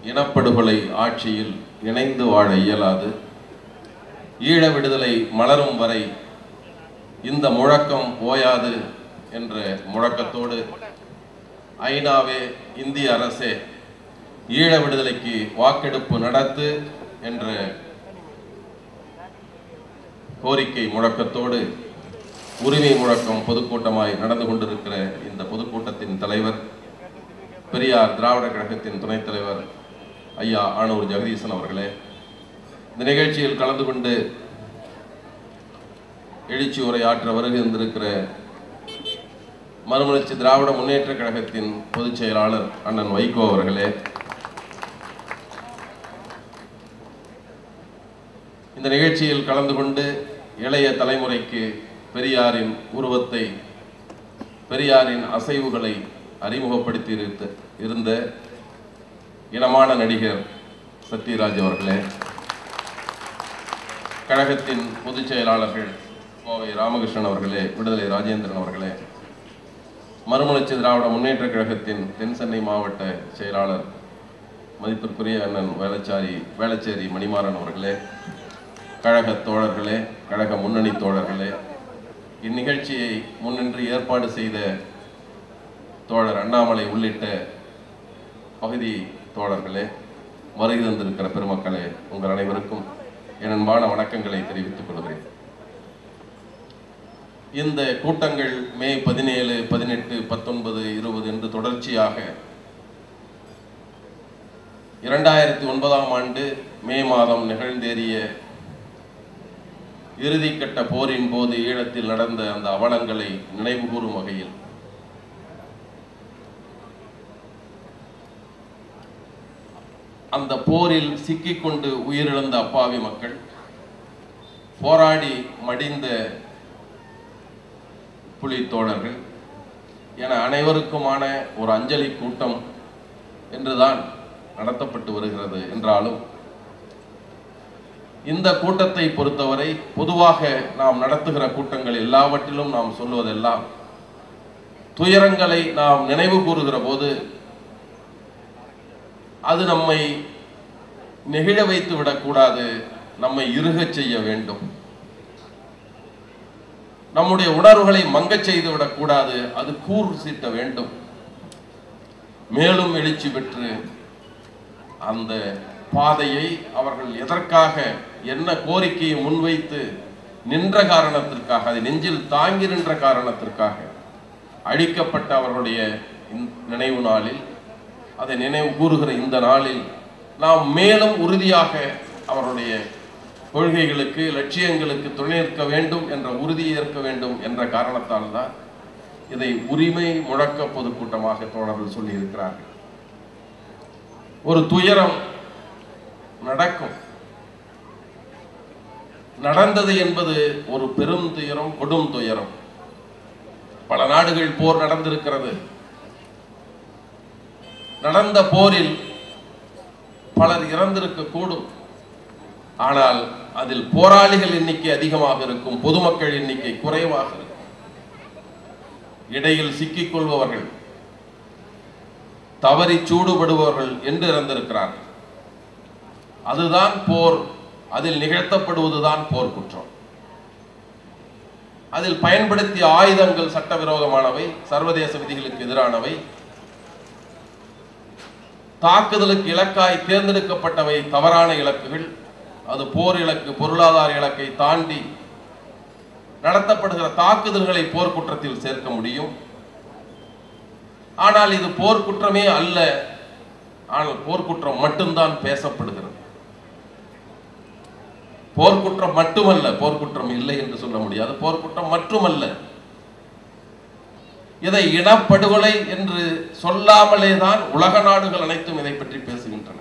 இனப்படுகொலை ஆட்சியில் இணைந்து வாழ இயலாது ஈழ விடுதலை மலரும் வரை இந்த முழக்கம் ஓயாது என்ற முழக்கத்தோடு ஐநாவே இந்திய அரசே ஈழ விடுதலைக்கு வாக்கெடுப்பு நடத்து என்ற கோரிக்கை முழக்கத்தோடு உரிமை முழக்கம் பொதுக்கூட்டமாய் நடந்து கொண்டிருக்கிற இந்த பொதுக்கூட்டத்தின் தலைவர் பெரியார் திராவிட கழகத்தின் துணைத் தலைவர் ஐயா ஆனூர் ஜெகதீசன் அவர்களே இந்த நிகழ்ச்சியில் கலந்து கொண்டு எழுச்சி உரையாற்ற வருகை இருந்திருக்கிற மறுமலர்ச்சி திராவிட முன்னேற்ற கழகத்தின் பொதுச் செயலாளர் அண்ணன் வைகோ அவர்களே இந்த நிகழ்ச்சியில் கலந்து கொண்டு இளைய தலைமுறைக்கு பெரியாரின் உருவத்தை பெரியாரின் அசைவுகளை அறிமுகப்படுத்தி இருந்த இருந்த இனமான நடிகர் சத்யராஜ் அவர்களே கழகத்தின் பொதுச் செயலாளர்கள் கோவை ராமகிருஷ்ணன் அவர்களே விடுதலை ராஜேந்திரன் அவர்களே மறுமலர்ச்சி திராவிட முன்னேற்ற கழகத்தின் தென் சென்னை மாவட்ட செயலாளர் மதிப்பிற்குரிய அண்ணன் வேளச்சாரி வேளச்சேரி மணிமாறன் அவர்களே கழக தோழர்களே கழக முன்னணி தோழர்களே இந்நிகழ்ச்சியை முன்னின்று ஏற்பாடு செய்த தோழர் அண்ணாமலை உள்ளிட்ட பகுதி தோழர்களே வருகை தந்திருக்கிற பெருமக்களே உங்கள் அனைவருக்கும் என் அன்பான வணக்கங்களை தெரிவித்துக் கொள்கிறேன் இந்த கூட்டங்கள் மே பதினேழு பதினெட்டு பத்தொன்பது இருபது என்று தொடர்ச்சியாக இரண்டாயிரத்தி ஒன்பதாம் ஆண்டு மே மாதம் நிகழ்ந்தேறிய இறுதிக்கட்ட போரின் போது ஈழத்தில் நடந்த அந்த அவலங்களை நினைவுகூரும் வகையில் அந்த போரில் சிக்கிக்கொண்டு உயிரிழந்த அப்பாவி மக்கள் போராடி மடிந்த புலி தோழர்கள் என அனைவருக்குமான ஒரு அஞ்சலி கூட்டம் என்றுதான் நடத்தப்பட்டு வருகிறது என்றாலும் இந்த கூட்டத்தை பொறுத்தவரை பொதுவாக நாம் நடத்துகிற கூட்டங்கள் எல்லாவற்றிலும் நாம் சொல்வதெல்லாம் துயரங்களை நாம் நினைவு கூறுகிற போது அது நம்மை நெகிழ வைத்து விடக்கூடாது நம்மை இருகச் செய்ய வேண்டும் நம்முடைய உணர்வுகளை மங்கச் செய்து விடக்கூடாது அது கூர் சீட்ட வேண்டும் மேலும் எழுச்சி பெற்று அந்த பாதையை அவர்கள் எதற்காக என்ன கோரிக்கையை முன்வைத்து நின்ற காரணத்திற்காக அதை நெஞ்சில் தாங்கி நின்ற காரணத்திற்காக அழிக்கப்பட்ட அவர்களுடைய இந்த நினைவு நாளில் அதை நினைவு கூறுகிற இந்த நாளில் நாம் மேலும் உறுதியாக அவருடைய கொள்கைகளுக்கு லட்சியங்களுக்கு துணை நிற்க வேண்டும் என்ற உறுதியை ஏற்க வேண்டும் என்ற காரணத்தால் தான் இதை உரிமை முழக்க பொதுக்கூட்டமாக தோழர்கள் சொல்லியிருக்கிறார்கள் ஒரு துயரம் நடக்கும் நடந்தது என்பது ஒரு பெரும் துயரம் கொடும் துயரம் பல நாடுகள் போர் நடந்திருக்கிறது நடந்த போரில் பலர் இறந்திருக்க கூடும் ஆனால் அதில் போராளிகள் எண்ணிக்கை அதிகமாக இருக்கும் பொதுமக்கள் எண்ணிக்கை குறைவாக இருக்கும் இடையில் சிக்கிக் கொள்பவர்கள் தவறி சூடுபடுபவர்கள் என்று இறந்திருக்கிறார்கள் அதுதான் போர் அதில் நிகழ்த்தப்படுவதுதான் போர் குற்றம் அதில் பயன்படுத்திய ஆயுதங்கள் சட்டவிரோதமானவை சர்வதேச விதிகளுக்கு எதிரானவை தாக்குதலுக்கு இலக்காய் தேர்ந்தெடுக்கப்பட்டவை தவறான இலக்குகள் அது போர் இலக்கு பொருளாதார இலக்கை தாண்டி நடத்தப்படுகிற தாக்குதல்களை போர் குற்றத்தில் சேர்க்க முடியும் ஆனால் இது போர் குற்றமே அல்ல ஆனால் போர்க்குற்றம் மட்டும்தான் பேசப்படுகிறது போர்க்குற்றம் மட்டுமல்ல போர்க்குற்றம் இல்லை என்று சொல்ல முடியாது போர்க்குற்றம் மட்டுமல்ல இதை இனப்படுகொலை என்று சொல்லாமலே தான் உலக நாடுகள் அனைத்தும் இதை பற்றி பேசுகின்றன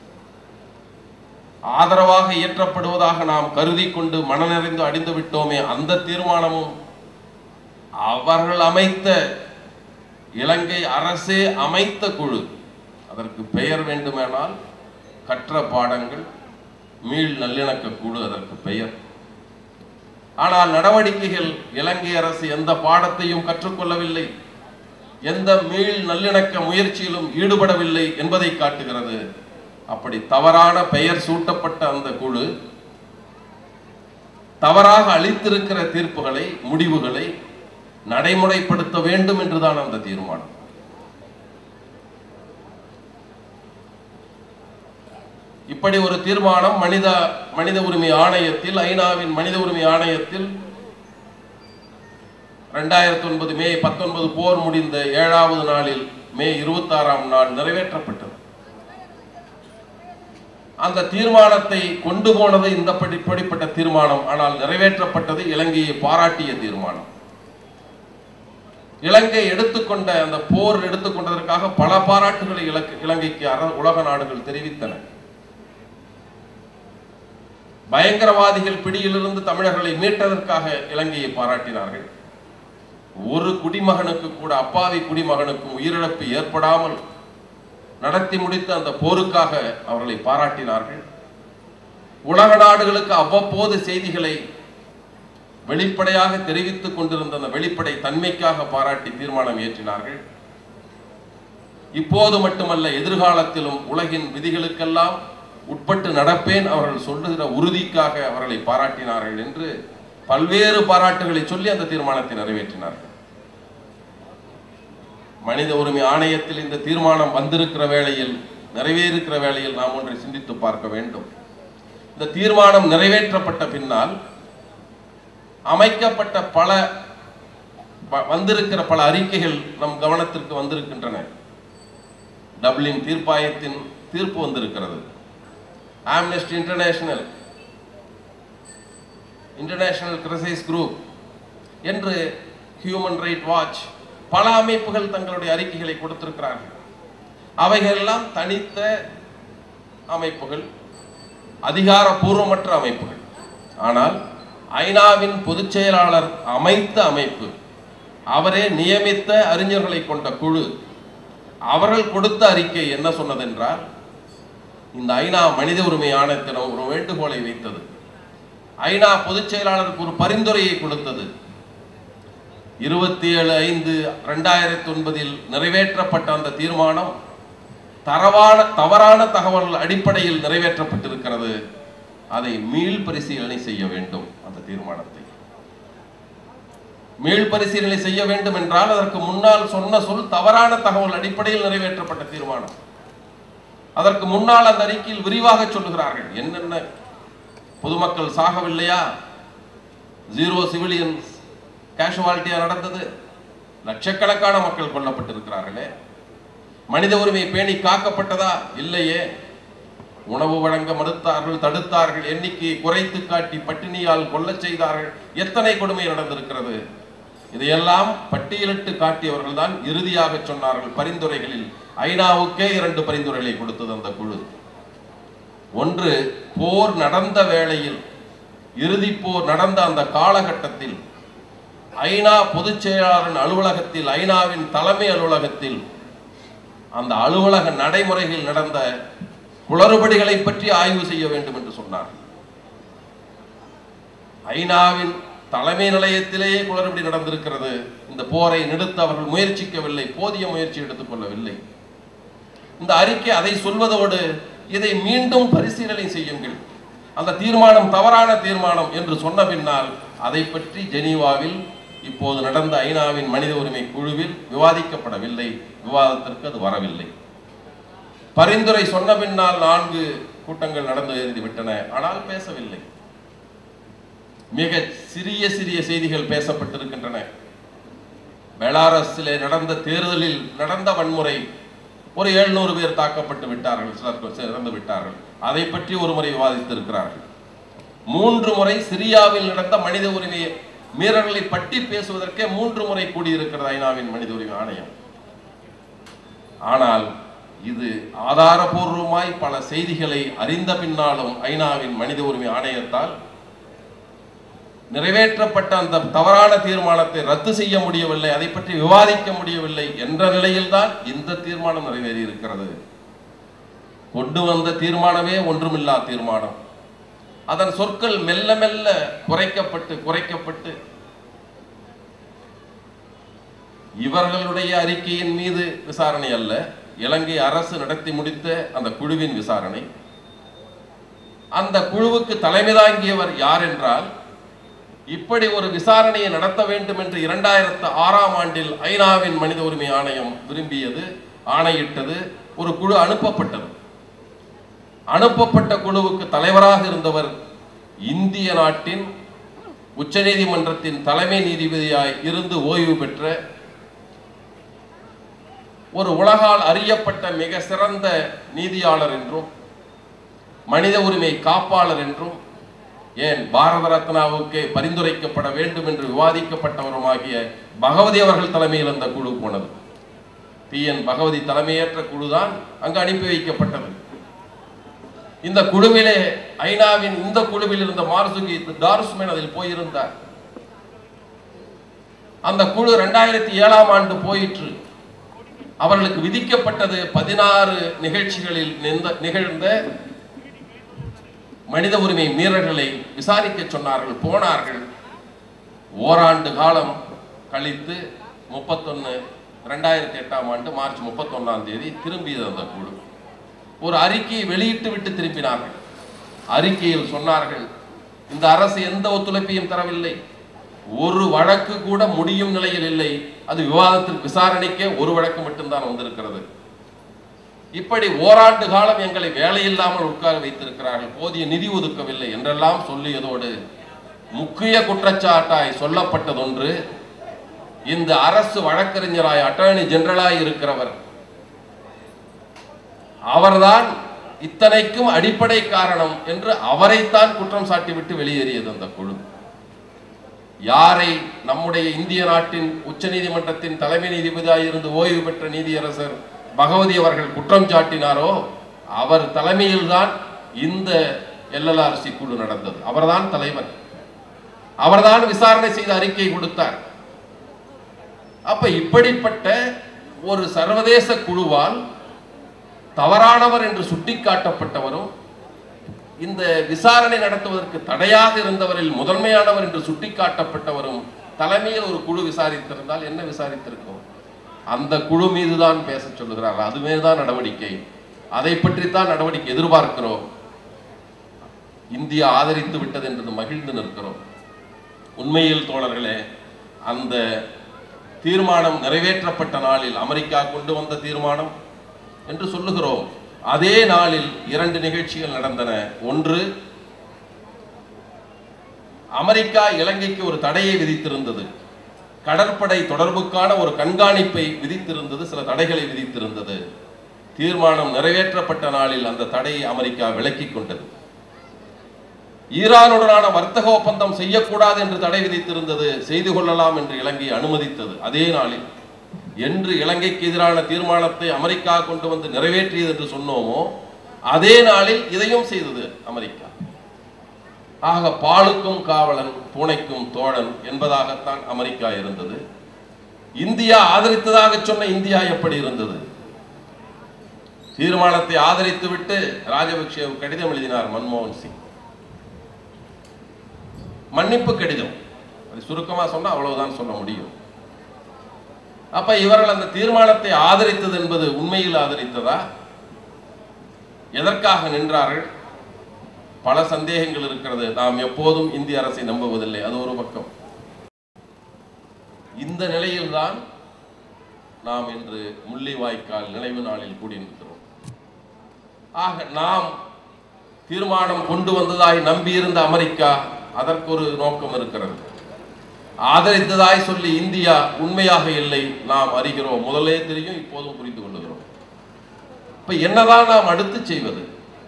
ஆதரவாக இயற்றப்படுவதாக நாம் கருதி கொண்டு மனநிறைந்து அடிந்து விட்டோமே அந்த தீர்மானமும் அவர்கள் அமைத்த இலங்கை அரசே அமைத்த குழு அதற்கு பெயர் வேண்டுமானால் கற்ற பாடங்கள் மீள் நல்லிணக்க குழு அதற்கு பெயர் ஆனால் நடவடிக்கைகள் இலங்கை அரசு எந்த பாடத்தையும் கற்றுக்கொள்ளவில்லை எந்த மீள் நல்லிணக்க முயற்சியிலும் ஈடுபடவில்லை என்பதை காட்டுகிறது அப்படி தவறான பெயர் சூட்டப்பட்ட அந்த குழு தவறாக அளித்திருக்கிற தீர்ப்புகளை முடிவுகளை நடைமுறைப்படுத்த வேண்டும் என்றுதான் அந்த தீர்மானம் இப்படி ஒரு தீர்மானம் மனித மனித உரிமை ஆணையத்தில் ஐநாவின் மனித உரிமை ஆணையத்தில் ரெண்டாயிரத்தி ஒன்பது மே பத்தொன்பது போர் முடிந்த ஏழாவது நாளில் மே இருபத்தாறாம் நாள் நிறைவேற்றப்பட்டது அந்த தீர்மானத்தை கொண்டு போனது இந்த படி படிப்பட்ட தீர்மானம் ஆனால் நிறைவேற்றப்பட்டது இலங்கையை பாராட்டிய தீர்மானம் இலங்கை எடுத்துக்கொண்ட அந்த போர் எடுத்துக்கொண்டதற்காக பல பாராட்டுகளை இலக்கு- இலங்கைக்கு அர- உலக நாடுகள் தெரிவித்தன பயங்கரவாதிகள் பிடியிலிருந்து தமிழர்களை மீட்டதற்காக இலங்கையை பாராட்டினார்கள் ஒரு குடிமகனுக்கு கூட அப்பாவி குடிமகனுக்கும் உயிரிழப்பு ஏற்படாமல் நடத்தி முடித்த அந்த போருக்காக அவர்களை பாராட்டினார்கள் உலக நாடுகளுக்கு அவ்வப்போது செய்திகளை வெளிப்படையாக தெரிவித்துக் கொண்டிருந்த அந்த வெளிப்படை தன்மைக்காக பாராட்டி தீர்மானம் இயற்றினார்கள் இப்போது மட்டுமல்ல எதிர்காலத்திலும் உலகின் விதிகளுக்கெல்லாம் உட்பட்டு நடப்பேன் அவர்கள் சொல்லுகிற உறுதிக்காக அவர்களை பாராட்டினார்கள் என்று பல்வேறு பாராட்டுகளை சொல்லி அந்த தீர்மானத்தை நிறைவேற்றினார்கள் மனித உரிமை ஆணையத்தில் இந்த தீர்மானம் வந்திருக்கிற வேளையில் நிறைவேறுகிற வேளையில் நாம் ஒன்றை சிந்தித்து பார்க்க வேண்டும் இந்த தீர்மானம் நிறைவேற்றப்பட்ட பின்னால் அமைக்கப்பட்ட பல வ- வந்திருக்கிற பல அறிக்கைகள் நம் கவனத்திற்கு வந்திருக்கின்றன டப்ளின் தீர்ப்பாயத்தின் தீர்ப்பு வந்திருக்கிறது Amnesty International International Crisis Group என்று ஹியூமன் ரைட் வாட்ச் பல அமைப்புகள் தங்களுடைய அறிக்கைகளை கொடுத்திருக்கிறார்கள் அவைகள் எல்லாம் தனித்த அமைப்புகள் அதிகாரப்பூர்வமற்ற அமைப்புகள் ஆனால் ஐநாவின் பொதுச் செயலாளர் அமைத்த அமைப்பு அவரே நியமித்த அறிஞர்களை கொண்ட குழு அவர்கள் கொடுத்த அறிக்கை என்ன சொன்னதென்றால் இந்த ஐநா மனித உரிமை ஆணையத்திடம் ஒரு வேண்டுகோளை வைத்தது ஐநா பொதுச் செயலாளருக்கு ஒரு பரிந்துரையை கொடுத்தது இருபத்தி ஏழு ஐந்து ரெண்டாயிரத்தி ஒன்பதில் நிறைவேற்றப்பட்ட அந்த தீர்மானம் தரவான தவறான தகவல் அடிப்படையில் நிறைவேற்றப்பட்டிருக்கிறது அதை மீள் பரிசீலனை செய்ய வேண்டும் அந்த தீர்மானத்தை மீள் பரிசீலனை செய்ய வேண்டும் என்றால் அதற்கு முன்னால் சொன்ன சொல் தவறான தகவல் அடிப்படையில் நிறைவேற்றப்பட்ட தீர்மானம் அதற்கு முன்னால் அந்த அறிக்கையில் விரிவாக சொல்லுகிறார்கள் என்னென்ன பொதுமக்கள் சாகவில்லையா ஜீரோ சிவிலியன்ஸ் கேஷுவாலிட்டியா நடந்தது லட்சக்கணக்கான மக்கள் கொல்லப்பட்டிருக்கிறார்களே மனித உரிமை பேணி காக்கப்பட்டதா இல்லையே உணவு வழங்க மறுத்தார்கள் தடுத்தார்கள் எண்ணிக்கையை குறைத்து காட்டி பட்டினியால் கொல்லச் செய்தார்கள் எத்தனை கொடுமை நடந்திருக்கிறது இதையெல்லாம் பட்டியலிட்டு காட்டியவர்கள் தான் இறுதியாக சொன்னார்கள் பரிந்துரைகளில் ஐநாவுக்கே இரண்டு பரிந்துரைகளை கொடுத்தது அந்த குழு ஒன்று போர் நடந்த வேளையில் இறுதி போர் நடந்த அந்த காலகட்டத்தில் ஐநா பொதுச் செயலாளரின் அலுவலகத்தில் ஐநாவின் தலைமை அலுவலகத்தில் அந்த அலுவலக நடைமுறைகளில் நடந்த குளறுபடிகளை பற்றி ஆய்வு செய்ய வேண்டும் என்று சொன்னார் ஐநாவின் தலைமை நிலையத்திலேயே குளறுபடி நடந்திருக்கிறது இந்த போரை நிறுத்த அவர்கள் முயற்சிக்கவில்லை போதிய முயற்சி எடுத்துக்கொள்ளவில்லை இந்த அறிக்கை அதை சொல்வதோடு இதை மீண்டும் பரிசீலனை செய்யுங்கள் அந்த தீர்மானம் தவறான தீர்மானம் என்று சொன்ன பின்னால் அதை பற்றி ஜெனீவாவில் இப்போது நடந்த ஐநாவின் மனித உரிமை குழுவில் விவாதிக்கப்படவில்லை விவாதத்திற்கு அது வரவில்லை பரிந்துரை சொன்ன பின்னால் நான்கு கூட்டங்கள் நடந்து எழுதி விட்டன ஆனால் பேசவில்லை மிக சிறிய சிறிய செய்திகள் பேசப்பட்டிருக்கின்றன பெலாரஸிலே நடந்த தேர்தலில் நடந்த வன்முறை ஒரு எழுநூறு பேர் தாக்கப்பட்டு விட்டார்கள் சிலர் இறந்து விட்டார்கள் அதை பற்றி ஒரு முறை விவாதித்திருக்கிறார்கள் மூன்று முறை சிரியாவில் நடந்த மனித உரிமை மீறல்களை பற்றி பேசுவதற்கே மூன்று முறை கூடியிருக்கிறது ஐநாவின் மனித உரிமை ஆணையம் ஆனால் இது ஆதாரபூர்வமாய் பல செய்திகளை அறிந்த பின்னாலும் ஐநாவின் மனித உரிமை ஆணையத்தால் நிறைவேற்றப்பட்ட அந்த தவறான தீர்மானத்தை ரத்து செய்ய முடியவில்லை அதை பற்றி விவாதிக்க முடியவில்லை என்ற நிலையில்தான் இந்த தீர்மானம் நிறைவேறி இருக்கிறது கொண்டு வந்த தீர்மானமே ஒன்றுமில்லா தீர்மானம் அதன் சொற்கள் மெல்ல மெல்ல குறைக்கப்பட்டு குறைக்கப்பட்டு இவர்களுடைய அறிக்கையின் மீது விசாரணை அல்ல இலங்கை அரசு நடத்தி முடித்த அந்த குழுவின் விசாரணை அந்த குழுவுக்கு தலைமை தாங்கியவர் யார் என்றால் இப்படி ஒரு விசாரணையை நடத்த வேண்டும் என்று இரண்டாயிரத்து ஆறாம் ஆண்டில் ஐநாவின் மனித உரிமை ஆணையம் விரும்பியது ஆணையிட்டது ஒரு குழு அனுப்பப்பட்டது அனுப்பப்பட்ட குழுவுக்கு தலைவராக இருந்தவர் இந்திய நாட்டின் உச்சநீதிமன்றத்தின் தலைமை நீதிபதியாய் இருந்து ஓய்வு பெற்ற ஒரு உலகால் அறியப்பட்ட மிக சிறந்த நீதியாளர் என்றும் மனித உரிமை காப்பாளர் என்றும் ஏன் பாரத ரத்னாவுக்கு பரிந்துரைக்கப்பட வேண்டும் என்று விவாதிக்கப்பட்டவருமாகிய பகவதி அவர்கள் தலைமையில் அந்த குழு போனது பி என் பகவதி தலைமையேற்ற குழுதான் அங்கு அனுப்பி வைக்கப்பட்டது இந்த குழுவிலே ஐநாவின் இந்த குழுவில் இருந்த மார்சுகி டார்ஸ்மேன் அதில் போயிருந்தார் அந்த குழு ரெண்டாயிரத்தி ஏழாம் ஆண்டு போயிற்று அவர்களுக்கு விதிக்கப்பட்டது பதினாறு நிகழ்ச்சிகளில் நிந்த- நிகழ்ந்த மனித உரிமை மீறல்களை விசாரிக்க சொன்னார்கள் போனார்கள் ஓராண்டு காலம் கழித்து முப்பத்தொன்னு ரெண்டாயிரத்தி எட்டாம் ஆண்டு மார்ச் முப்பத்தொன்னாம் தேதி திரும்பியது அந்த குழு ஒரு அறிக்கையை வெளியிட்டு விட்டு திரும்பினார்கள் அறிக்கையில் சொன்னார்கள் இந்த அரசு எந்த ஒத்துழைப்பையும் தரவில்லை ஒரு வழக்கு கூட முடியும் நிலையில் இல்லை அது விவாதத்திற்கு விசாரணைக்கே ஒரு வழக்கு மட்டும்தான் வந்திருக்கிறது இப்படி ஓராண்டு காலம் எங்களை வேலையில்லாமல் உட்கார வைத்திருக்கிறார்கள் போதிய நிதி ஒதுக்கவில்லை என்றெல்லாம் சொல்லியதோடு முக்கிய குற்றச்சாட்டாய் சொல்லப்பட்டதொன்று இந்த அரசு வழக்கறிஞராய் அட்டர்னி ஜெனரலாய் இருக்கிறவர் அவர்தான் இத்தனைக்கும் அடிப்படை காரணம் என்று அவரைத்தான் குற்றம் சாட்டிவிட்டு வெளியேறியது அந்த குழு யாரை நம்முடைய இந்திய நாட்டின் உச்சநீதிமன்றத்தின் தலைமை நீதிபதியாய் இருந்து ஓய்வு பெற்ற நீதியரசர் பகவதி அவர்கள் குற்றம் சாட்டினாரோ அவர் தலைமையில்தான் இந்த எல்எல்ஆர்சி குழு நடந்தது அவர்தான் தலைவர் அவர்தான் விசாரணை செய்த அறிக்கை கொடுத்தார் அப்ப இப்படிப்பட்ட ஒரு சர்வதேச குழுவால் தவறானவர் என்று சுட்டிக்காட்டப்பட்டவரும் இந்த விசாரணை நடத்துவதற்கு தடையாக இருந்தவரில் முதன்மையானவர் என்று சுட்டிக்காட்டப்பட்டவரும் தலைமையில் ஒரு குழு விசாரித்திருந்தால் என்ன விசாரித்திருக்கும் அந்த குழு மீதுதான் பேச சொல்லுகிறார் அதுவே தான் நடவடிக்கை அதை பற்றித்தான் நடவடிக்கை எதிர்பார்க்கிறோம் இந்தியா ஆதரித்து விட்டது என்று மகிழ்ந்து நிற்கிறோம் உண்மையில் தோழர்களே அந்த தீர்மானம் நிறைவேற்றப்பட்ட நாளில் அமெரிக்கா கொண்டு வந்த தீர்மானம் என்று சொல்லுகிறோம் அதே நாளில் இரண்டு நிகழ்ச்சிகள் நடந்தன ஒன்று அமெரிக்கா இலங்கைக்கு ஒரு தடையை விதித்திருந்தது கடற்படை தொடர்புக்கான ஒரு கண்காணிப்பை விதித்திருந்தது சில தடைகளை விதித்திருந்தது தீர்மானம் நிறைவேற்றப்பட்ட நாளில் அந்த தடையை அமெரிக்கா விலக்கிக் கொண்டது ஈரானுடனான வர்த்தக ஒப்பந்தம் செய்யக்கூடாது என்று தடை விதித்திருந்தது செய்து கொள்ளலாம் என்று இலங்கை அனுமதித்தது அதே நாளில் என்று இலங்கைக்கு எதிரான தீர்மானத்தை அமெரிக்கா கொண்டு வந்து நிறைவேற்றியது என்று சொன்னோமோ அதே நாளில் இதையும் செய்தது அமெரிக்கா ஆக பாலுக்கும் காவலன் பூனைக்கும் தோழன் என்பதாகத்தான் அமெரிக்கா இருந்தது இந்தியா ஆதரித்ததாக சொன்ன இந்தியா எப்படி இருந்தது தீர்மானத்தை ஆதரித்துவிட்டு ராஜபக்சே கடிதம் எழுதினார் மன்மோகன் சிங் மன்னிப்பு கடிதம் அது சுருக்கமா சொன்னா அவ்வளவுதான் சொல்ல முடியும் அப்ப இவர்கள் அந்த தீர்மானத்தை ஆதரித்தது என்பது உண்மையில் ஆதரித்ததா எதற்காக நின்றார்கள் பல சந்தேகங்கள் இருக்கிறது நாம் எப்போதும் இந்திய அரசை நம்புவதில்லை அது ஒரு பக்கம் இந்த நிலையில்தான் நாம் இன்று முள்ளிவாய்க்கால் நினைவு நாளில் கூடியிருக்கிறோம் ஆக நாம் தீர்மானம் கொண்டு வந்ததாய் நம்பியிருந்த அமெரிக்கா அதற்கு ஒரு நோக்கம் இருக்கிறது ஆதரித்ததாய் சொல்லி இந்தியா உண்மையாக இல்லை நாம் அறிகிறோம் முதலே தெரியும் இப்போதும் புரிந்து கொள்ளுகிறோம் இப்ப என்னதான் நாம் அடுத்து செய்வது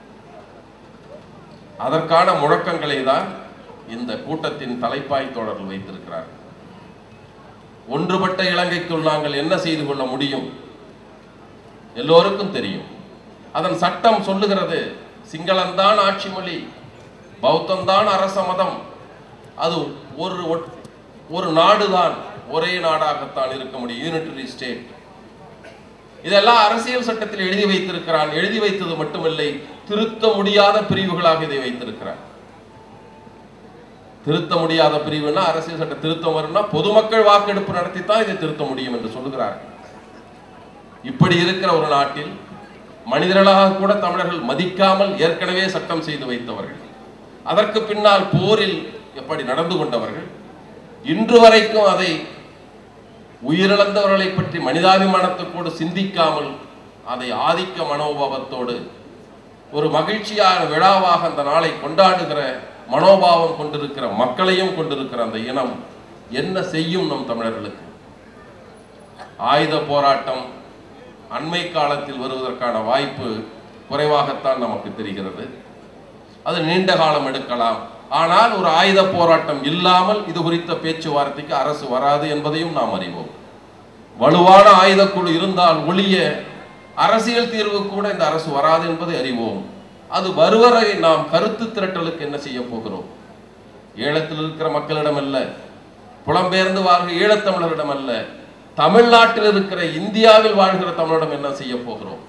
அதற்கான முழக்கங்களை தான் இந்த கூட்டத்தின் தலைப்பாய் தொடர்கள் வைத்திருக்கிறார் ஒன்றுபட்ட இலங்கைக்குள் நாங்கள் என்ன செய்து கொள்ள முடியும் எல்லோருக்கும் தெரியும் அதன் சட்டம் சொல்லுகிறது சிங்களம்தான் ஆட்சி மொழி பௌத்தம்தான் அரச மதம் அது ஒரு ஒட்- ஒரு நாடுதான் ஒரே நாடாகத்தான் இருக்க முடியும் யூனிட்டரி ஸ்டேட் இதெல்லாம் அரசியல் சட்டத்தில் எழுதி வைத்திருக்கிறான் எழுதி வைத்தது மட்டுமில்லை திருத்த முடியாத பிரிவுகளாக இதை வைத்திருக்கிறான் திருத்த முடியாத பிரிவுன்னா அரசியல் சட்ட திருத்தம் வரும்னா பொதுமக்கள் வாக்கெடுப்பு நடத்தித்தான் இதை திருத்த முடியும் என்று சொல்லுகிறார்கள் இப்படி இருக்கிற ஒரு நாட்டில் மனிதர்களாக கூட தமிழர்கள் மதிக்காமல் ஏற்கனவே சட்டம் செய்து வைத்தவர்கள் அதற்கு பின்னால் போரில் எப்படி நடந்து கொண்டவர்கள் இன்று வரைக்கும் அதை உயிரிழந்தவர்களை பற்றி மனிதாபிமானத்தோடு சிந்திக்காமல் அதை ஆதிக்க மனோபாவத்தோடு ஒரு மகிழ்ச்சியான விழாவாக அந்த நாளை கொண்டாடுகிற மனோபாவம் கொண்டிருக்கிற மக்களையும் கொண்டிருக்கிற அந்த இனம் என்ன செய்யும் நம் தமிழர்களுக்கு ஆயுத போராட்டம் அண்மை காலத்தில் வருவதற்கான வாய்ப்பு குறைவாகத்தான் நமக்கு தெரிகிறது அது நீண்ட காலம் எடுக்கலாம் ஆனால் ஒரு ஆயுத போராட்டம் இல்லாமல் இது குறித்த பேச்சுவார்த்தைக்கு அரசு வராது என்பதையும் நாம் அறிவோம் வலுவான ஆயுத குழு இருந்தால் ஒழிய அரசியல் தீர்வு கூட இந்த அரசு வராது என்பதை அறிவோம் அது வருவரை நாம் கருத்து திரட்டலுக்கு என்ன செய்ய போகிறோம் ஈழத்தில் இருக்கிற மக்களிடம் அல்ல புலம்பெயர்ந்து வாழ்கிற ஈழத்தமிழரிடம் அல்ல தமிழ்நாட்டில் இருக்கிற இந்தியாவில் வாழ்கிற தமிழிடம் என்ன செய்ய போகிறோம்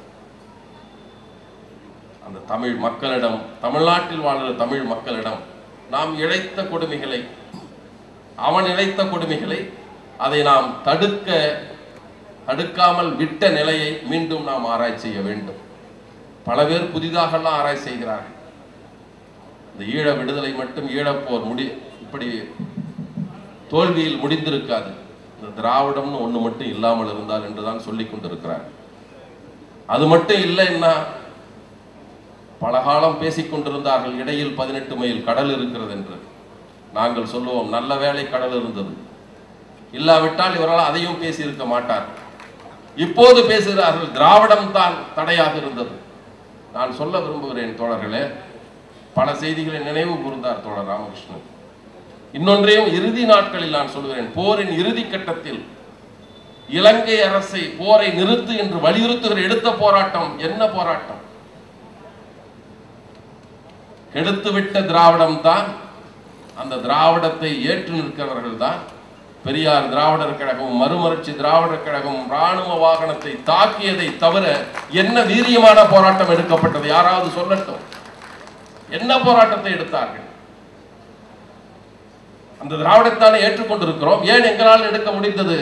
அந்த தமிழ் மக்களிடம் தமிழ்நாட்டில் வாழ்கிற தமிழ் மக்களிடம் நாம் இழைத்த கொடுமைகளை அவன் இழைத்த கொடுமைகளை அதை நாம் தடுக்க தடுக்காமல் விட்ட நிலையை மீண்டும் நாம் ஆராய்ச்சி செய்ய வேண்டும் பல பேர் புதிதாகலாம் ஆராய்ச்சி செய்கிறார்கள் இந்த ஈழ விடுதலை மட்டும் ஈழப்போர் முடி இப்படி தோல்வியில் முடிந்திருக்காது இந்த திராவிடம்னு ஒண்ணு மட்டும் இல்லாமல் இருந்தால் என்றுதான் சொல்லிக் கொண்டிருக்கிறார் அது மட்டும் இல்லைன்னா பல காலம் பேசிக் கொண்டிருந்தார்கள் இடையில் பதினெட்டு மைல் கடல் இருக்கிறது என்று நாங்கள் சொல்லுவோம் நல்ல வேளை கடல் இருந்தது இல்லாவிட்டால் இவரால் அதையும் பேசியிருக்க மாட்டார் இப்போது பேசுகிறார்கள் திராவிடம் தான் தடையாக இருந்தது நான் சொல்ல விரும்புகிறேன் தோழர்களே பல செய்திகளை நினைவு கூர்ந்தார் தோழர் ராமகிருஷ்ணன் இன்னொன்றையும் இறுதி நாட்களில் நான் சொல்கிறேன் போரின் இறுதி கட்டத்தில் இலங்கை அரசை போரை நிறுத்து என்று வலியுறுத்துகிற எடுத்த போராட்டம் என்ன போராட்டம் கெடுத்துவிட்ட திராவிடம் தான் அந்த திராவிடத்தை ஏற்று நிற்கிறவர்கள் தான் பெரியார் திராவிடர் கழகமும் மறுமலர்ச்சி திராவிடர் கழகமும் ராணுவ வாகனத்தை தாக்கியதை தவிர என்ன வீரியமான போராட்டம் எடுக்கப்பட்டது யாராவது சொல்லட்டும் என்ன போராட்டத்தை எடுத்தார்கள் அந்த திராவிடத்தானே ஏற்றுக்கொண்டிருக்கிறோம் ஏன் எங்களால் எடுக்க முடிந்தது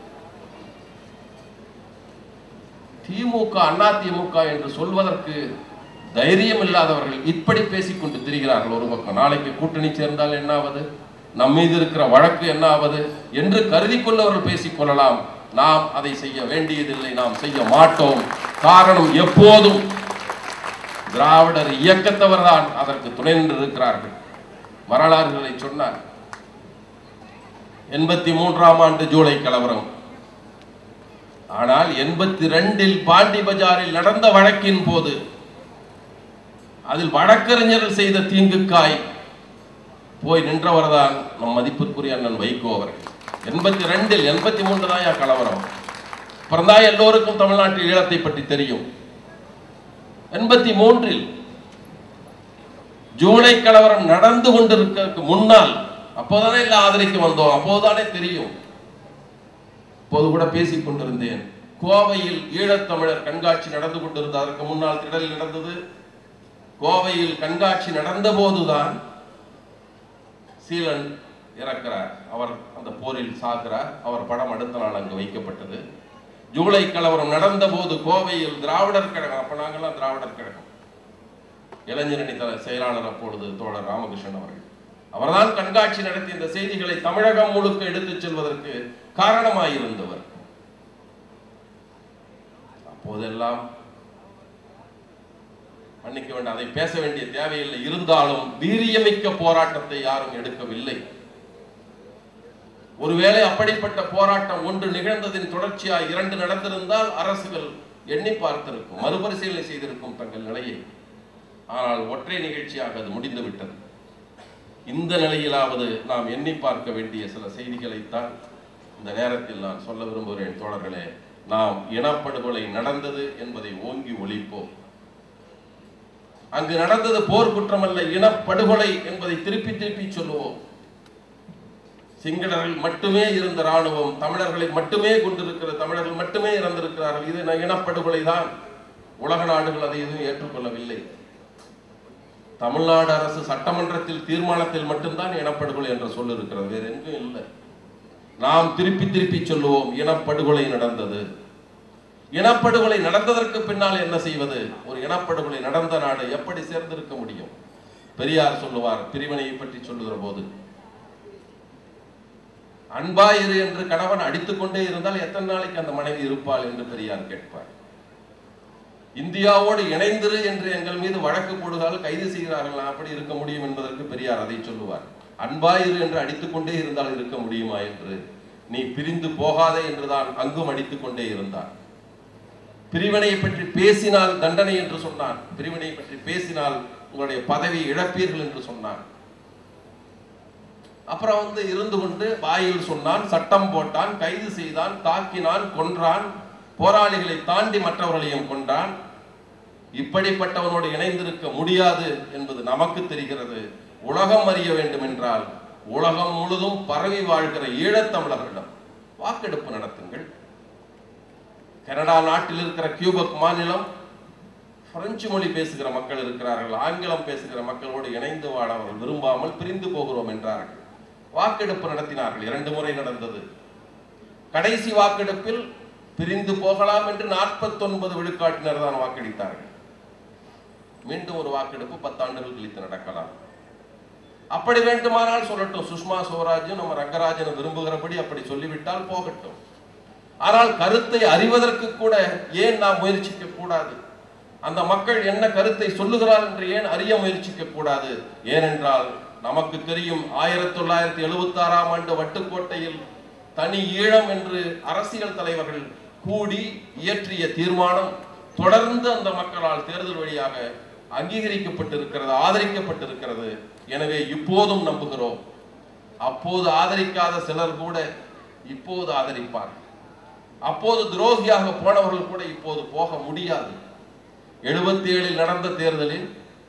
திமுக அண்ணா திமுக என்று சொல்வதற்கு தைரியம் இல்லாதவர்கள் இப்படி பேசிக்கொண்டு திரிகிறார்கள் ஒரு பக்கம் நாளைக்கு கூட்டணி சேர்ந்தால் என்ன ஆவது நம் மீது இருக்கிற வழக்கு என்ன ஆவது என்று கருதி கொண்டவர்கள் பேசிக் கொள்ளலாம் நாம் அதை செய்ய வேண்டியதில்லை நாம் செய்ய மாட்டோம் காரணம் எப்போதும் திராவிடர் இயக்கத்தவர் தான் அதற்கு துணை நின்றிருக்கிறார்கள் வரலாறுகளை சொன்னார் எண்பத்தி மூன்றாம் ஆண்டு ஜூலை கலவரம் ஆனால் எண்பத்தி ரெண்டில் பாண்டி பஜாரில் நடந்த வழக்கின் போது அதில் வழக்கறிஞர்கள் செய்த தீங்குக்காய் போய் நின்றவர் தான் நம் மதிப்பிற்குரிய அண்ணன் வைகோ அவர்கள் எண்பத்தி ரெண்டில் எண்பத்தி மூன்று தான் என் கலவரம் அப்புறம் தான் எல்லோருக்கும் தமிழ்நாட்டில் ஈழத்தை பற்றி தெரியும் எண்பத்தி மூன்றில் ஜூலை கலவரம் நடந்து கொண்டிருக்க முன்னால் அப்போதானே இல்லை ஆதரிக்க வந்தோம் அப்போதுதானே தெரியும் அப்போது கூட பேசிக் கொண்டிருந்தேன் கோவையில் ஈழத்தமிழர் கண்காட்சி நடந்து கொண்டிருந்த அதற்கு முன்னால் திடல் நடந்தது கோவையில் கண்காட்சி நடந்த போதுதான் சீலன் இறக்கிறார் அவர் அந்த போரில் சாகிறார் அவர் படம் அடுத்த நாள் அங்கு வைக்கப்பட்டது ஜூலை கலவரம் நடந்த போது கோவையில் திராவிடர் கழகம் அப்ப நாங்கெல்லாம் திராவிடர் கழகம் இளைஞரணி தல செயலாளர் அப்பொழுது தோழர் ராமகிருஷ்ணன் அவர்கள் அவர்தான் கண்காட்சி நடத்தி இந்த செய்திகளை தமிழகம் முழுக்க எடுத்துச் செல்வதற்கு காரணமாயிருந்தவர் அப்போதெல்லாம் மன்னிக்க வேண்டாம் அதை பேச வேண்டிய தேவையில்லை இருந்தாலும் வீரியமிக்க போராட்டத்தை யாரும் எடுக்கவில்லை ஒருவேளை அப்படிப்பட்ட போராட்டம் ஒன்று நிகழ்ந்ததின் தொடர்ச்சியாக இரண்டு நடந்திருந்தால் அரசுகள் எண்ணி பார்த்திருக்கும் மறுபரிசீலனை செய்திருக்கும் தங்கள் நிலையை ஆனால் ஒற்றை நிகழ்ச்சியாக அது முடிந்து விட்டது இந்த நிலையிலாவது நாம் எண்ணி பார்க்க வேண்டிய சில செய்திகளைத்தான் இந்த நேரத்தில் நான் சொல்ல விரும்புகிறேன் தோழர்களே நாம் இனப்படுகொலை நடந்தது என்பதை ஓங்கி ஒழிப்போம் அங்கு நடந்தது போர் குற்றமல்ல இனப்படுகொலை என்பதை திருப்பி திருப்பி சொல்லுவோம் சிங்களர்கள் மட்டுமே இருந்த ராணுவம் தமிழர்களை மட்டுமே கொண்டிருக்கிற தமிழர்கள் மட்டுமே இறந்திருக்கிறார்கள் இது ந- இனப்படுகொலை தான் உலக நாடுகள் அதை எதுவும் ஏற்றுக்கொள்ளவில்லை தமிழ்நாடு அரசு சட்டமன்றத்தில் தீர்மானத்தில் மட்டும்தான் இனப்படுகொலை என்ற சொல் இருக்கிறது வேற எங்கும் இல்லை நாம் திருப்பி திருப்பி சொல்லுவோம் இனப்படுகொலை நடந்தது இனப்படுகொலை நடந்ததற்கு பின்னால் என்ன செய்வது ஒரு இனப்படுகொலை நடந்த நாடு எப்படி சேர்ந்திருக்க முடியும் பெரியார் சொல்லுவார் பிரிவினையை பற்றி சொல்லுகிற போது அன்பாயிரு என்று கணவன் அடித்துக்கொண்டே இருந்தால் எத்தனை நாளைக்கு அந்த மனைவி இருப்பாள் என்று பெரியார் கேட்பார் இந்தியாவோடு இணைந்திரு என்று எங்கள் மீது வழக்கு போடுகிறார்கள் கைது செய்கிறார்கள் நான் அப்படி இருக்க முடியும் என்பதற்கு பெரியார் அதை சொல்லுவார் அன்பாயிரு என்று அடித்துக்கொண்டே இருந்தால் இருக்க முடியுமா என்று நீ பிரிந்து போகாதே என்றுதான் அங்கும் அடித்துக் கொண்டே இருந்தார் பிரிவினையை பற்றி பேசினால் தண்டனை என்று சொன்னான் பிரிவினையை பற்றி பேசினால் உங்களுடைய பதவி இழப்பீர்கள் என்று சொன்னான் அப்புறம் வந்து இருந்து கொண்டு வாயில் சொன்னான் சட்டம் போட்டான் கைது செய்தான் தாக்கினான் கொன்றான் போராளிகளை தாண்டி மற்றவர்களையும் கொன்றான் இப்படிப்பட்டவனோடு இணைந்திருக்க முடியாது என்பது நமக்கு தெரிகிறது உலகம் அறிய வேண்டும் என்றால் உலகம் முழுதும் பரவி வாழ்கிற ஈழத்தமிழர்களிடம் வாக்கெடுப்பு நடத்துங்கள் கனடா நாட்டில் இருக்கிற கியூபக் மாநிலம் பிரெஞ்சு மொழி பேசுகிற மக்கள் இருக்கிறார்கள் ஆங்கிலம் பேசுகிற மக்களோடு இணைந்து வாழ அவர்கள் விரும்பாமல் பிரிந்து போகிறோம் என்றார்கள் வாக்கெடுப்பு நடத்தினார்கள் இரண்டு முறை நடந்தது கடைசி வாக்கெடுப்பில் பிரிந்து போகலாம் என்று நாற்பத்தொன்பது விழுக்காட்டினர் தான் வாக்களித்தார்கள் மீண்டும் ஒரு வாக்கெடுப்பு பத்தாண்டுகள் கழித்து நடக்கலாம் அப்படி வேண்டுமானால் சொல்லட்டும் சுஷ்மா சுவராஜும் நம்ம ரங்கராஜன் விரும்புகிறபடி அப்படி சொல்லிவிட்டால் போகட்டும் ஆனால் கருத்தை அறிவதற்கு கூட ஏன் நாம் முயற்சிக்க கூடாது அந்த மக்கள் என்ன கருத்தை சொல்லுகிறார் என்று ஏன் அறிய முயற்சிக்க கூடாது ஏனென்றால் நமக்கு தெரியும் ஆயிரத்தி தொள்ளாயிரத்தி எழுபத்தி ஆறாம் ஆண்டு வட்டுக்கோட்டையில் தனி ஈழம் என்று அரசியல் தலைவர்கள் கூடி இயற்றிய தீர்மானம் தொடர்ந்து அந்த மக்களால் தேர்தல் வழியாக அங்கீகரிக்கப்பட்டிருக்கிறது ஆதரிக்கப்பட்டிருக்கிறது எனவே இப்போதும் நம்புகிறோம் அப்போது ஆதரிக்காத சிலர் கூட இப்போது ஆதரிப்பார்கள் அப்போது துரோகியாக போனவர்கள் கூட இப்போது போக முடியாது எழுபத்தி ஏழில் நடந்த தேர்தலில்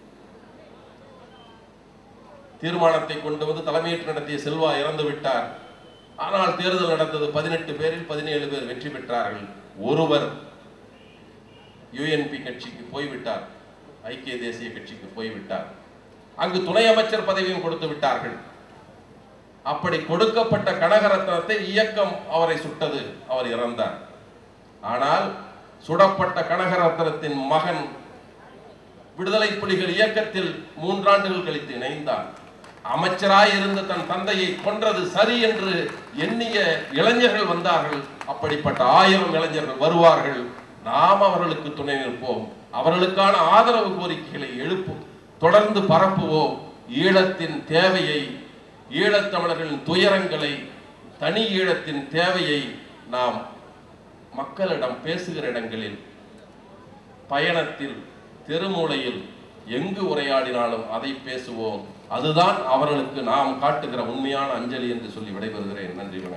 தீர்மானத்தை கொண்டு வந்து தலைமையேற்று நடத்திய செல்வா இறந்து விட்டார் ஆனால் தேர்தல் நடந்தது பதினெட்டு பேரில் பதினேழு பேர் வெற்றி பெற்றார்கள் ஒருவர் யுஎன்பி கட்சிக்கு போய்விட்டார் ஐக்கிய தேசிய கட்சிக்கு போய்விட்டார் அங்கு துணை அமைச்சர் பதவியும் கொடுத்து விட்டார்கள் அப்படி கொடுக்கப்பட்ட கனகரத்னத்தை இயக்கம் அவரை சுட்டது அவர் இறந்தார் ஆனால் சுடப்பட்ட கனகரத்னத்தின் மகன் விடுதலை புலிகள் இயக்கத்தில் மூன்றாண்டுகள் கழித்து இணைந்தார் அமைச்சராய் இருந்த தன் தந்தையை கொன்றது சரி என்று எண்ணிய இளைஞர்கள் வந்தார்கள் அப்படிப்பட்ட ஆயிரம் இளைஞர்கள் வருவார்கள் நாம் அவர்களுக்கு துணை நிற்போம் அவர்களுக்கான ஆதரவு கோரிக்கைகளை எழுப்பும் தொடர்ந்து பரப்புவோம் ஈழத்தின் தேவையை ஈழத்தமிழர்களின் துயரங்களை தனி ஈழத்தின் தேவையை நாம் மக்களிடம் பேசுகிற இடங்களில் பயணத்தில் தெருமூலையில் எங்கு உரையாடினாலும் அதை பேசுவோம் அதுதான் அவர்களுக்கு நாம் காட்டுகிற உண்மையான அஞ்சலி என்று சொல்லி விடைபெறுகிறேன் நன்றி வணக்கம்